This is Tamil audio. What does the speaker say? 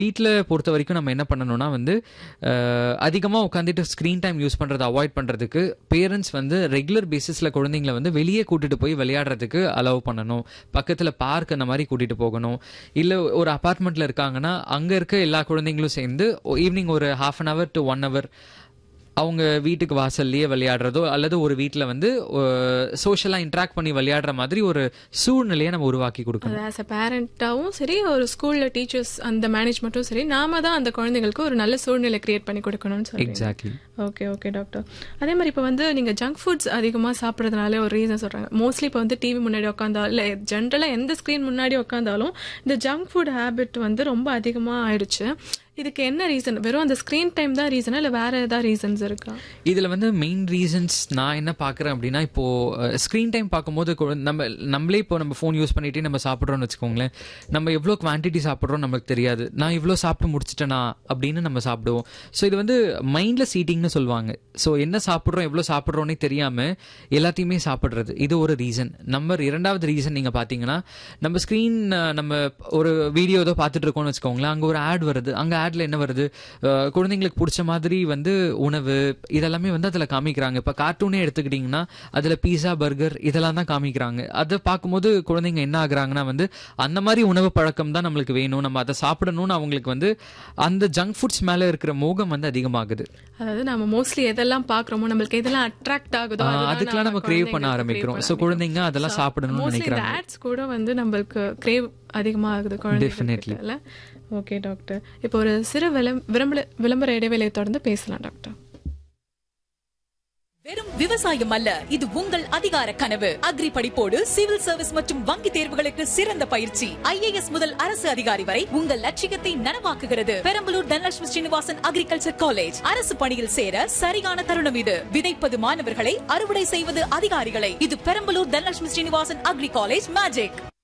வீட்டில் பொறுத்த வரைக்கும் நம்ம என்ன பண்ணணும்னா வந்து அதிகமாக உட்காந்துட்டு ஸ்க்ரீன் டைம் யூஸ் பண்ணுறதை அவாய்ட் பண்ணுறதுக்கு பேரண்ட்ஸ் வந்து ரெகுலர் பேசிஸில் குழந்தைங்களை வந்து வெளியே கூட்டிட்டு போய் விளையாடுறதுக்கு அலோவ் பண்ணணும் பக்கத்தில் பார்க் அந்த மாதிரி கூட்டிட்டு போகணும் இல்லை ஒரு அப்பார்ட்மெண்ட்டில் இருக்காங்கன்னா அங்கே இருக்க எல்லா குழந்தைங்களும் சேர்ந்து ஈவினிங் ஒரு half an hour to one hour அவங்க வீட்டுக்கு வாசல்லையே விளையாடுறதோ அல்லது ஒரு வீட்டில் வந்து சோஷியலாக இன்ட்ராக்ட் பண்ணி விளையாடுற மாதிரி ஒரு சூழ்நிலையை நம்ம உருவாக்கி கொடுக்கணும் அது ஆஸ் அ பேரண்டாவும் சரி ஒரு ஸ்கூல்ல டீச்சர்ஸ் அந்த மேனேஜ்மெண்ட்டும் சரி நாம தான் அந்த குழந்தைங்களுக்கு ஒரு நல்ல சூழ்நிலை கிரியேட் பண்ணி கொடுக்கணும்னு சொல்லி எக்ஸாக்ட்லி ஓகே ஓகே டாக்டர் அதே மாதிரி இப்போ வந்து நீங்கள் ஜங்க் ஃபுட்ஸ் அதிகமாக சாப்பிட்றதுனால ஒரு ரீசன் சொல்கிறாங்க மோஸ்ட்லி இப்போ வந்து டிவி முன்னாடி உட்காந்தா இல்லை ஜென்ரலாக எந்த ஸ்க்ரீன் முன்னாடி உட்காந்தாலும் இந்த ஜங்க் ஃபுட் ஹேபிட் வந்து ரொம்ப அதிகமாக ஆயிடுச்சு இதுக்கு என்ன ரீசன் வெறும் அந்த ஸ்க்ரீன் டைம் தான் ரீசனா இல்லை வேற ஏதாவது ரீசன்ஸ் இருக்கா இதில் வந்து மெயின் ரீசன்ஸ் நான் என்ன பார்க்குறேன் அப்படின்னா இப்போ ஸ்க்ரீன் டைம் பார்க்கும்போது கு- நம்ம நம்மளே இப்போ நம்ம ஃபோன் யூஸ் பண்ணிட்டு நம்ம சாப்பிட்றோம்னு வச்சுக்கோங்களேன் நம்ம எவ்வளோ குவான்டிட்டி சாப்பிட்றோம் நமக்கு தெரியாது நான் இவ்வளோ சாப்பிட்டு முடிச்சிட்டேனா அப்படின்னு நம்ம சாப்பிடுவோம் ஸோ இது வந்து மைண்டில் சீட்டிங்னு சொல்லுவாங்க ஸோ என்ன சாப்பிட்றோம் எவ்வளோ சாப்பிட்றோன்னே தெரியாமல் எல்லாத்தையுமே சாப்பிட்றது இது ஒரு ரீசன் நம்பர் இரண்டாவது ரீசன் நீங்கள் பார்த்தீங்கன்னா நம்ம ஸ்க்ரீன் நம்ம ஒரு வீடியோ ஏதோ பார்த்துட்டு இருக்கோம்னு வச்சுக்கோங்களேன் அங்கே ஒரு ஆட் வருது அங்கே ஆட்ல என்ன வருது அஹ், குழந்தைங்களுக்கு பிடிச்ச மாதிரி வந்து உணவு இதெல்லாமே வந்து அதில் காமிக்கிறாங்க இப்போ கார்ட்டூனே எடுத்துக்கிட்டிங்கன்னா அதில் பீஸா பர்கர் இதெல்லாம் தான் காமிக்கிறாங்க அதை பார்க்கும்போது குழந்தைங்க என்ன ஆகுறாங்கன்னா வந்து அந்த மாதிரி உணவு பழக்கம் தான் நம்மளுக்கு வேணும் நம்ம அதை சாப்பிடணும்னு அவங்களுக்கு வந்து அந்த ஜங்க் ஃபுட்ஸ் மேலே இருக்கிற மோகம் வந்து அதிகமாகுது அதாவது நம்ம மோஸ்ட்லி எதெல்லாம் பார்க்குறோமோ நம்மளுக்கு எதெல்லாம் அட்ராக்ட் ஆகுதோ ஆஹ், அதுதான் அதுக்கெல்லாம் நம்ம crave பண்ண ஆரம்பிக்கிறோம். So, குழந்தைங்க அதெல்லாம் சாப்பிடணும்னு மோஸ்ட்லி இந்த நினைக்கிறாங்க. ஆட்ஸ் கூட வந்து நம்மளுக்கு கிரேவ் அதிகமாக ஆகுது Definitely. குழந்தைங்க ஓகே டாக்டர் இப்போ ஒரு சிறு விளம் விளம்பர விளம்பர இடைவேளையை தொடர்ந்து பேசலாம் டாக்டர் வெறும் விவசாயம் அல்ல இது உங்கள் அதிகார கனவு அக்ரி படிப்போடு சிவில் சர்வீஸ் மற்றும் வங்கி தேர்வுகளுக்கு சிறந்த பயிற்சி ஐஏஎஸ் முதல் அரசு அதிகாரி வரை உங்கள் லட்சியத்தை நனவாக்குகிறது பெரம்பலூர் தனலட்சுமி ஸ்ரீனிவாசன் அக்ரிகல்ச்சர் காலேஜ் அரசு பணியில் சேர சரியான தருணம் இது விதைப்பது மாணவர்களை அறுவடை செய்வது அதிகாரிகளை இது Perambalur Dhanalakshmi Srinivasan agri college magic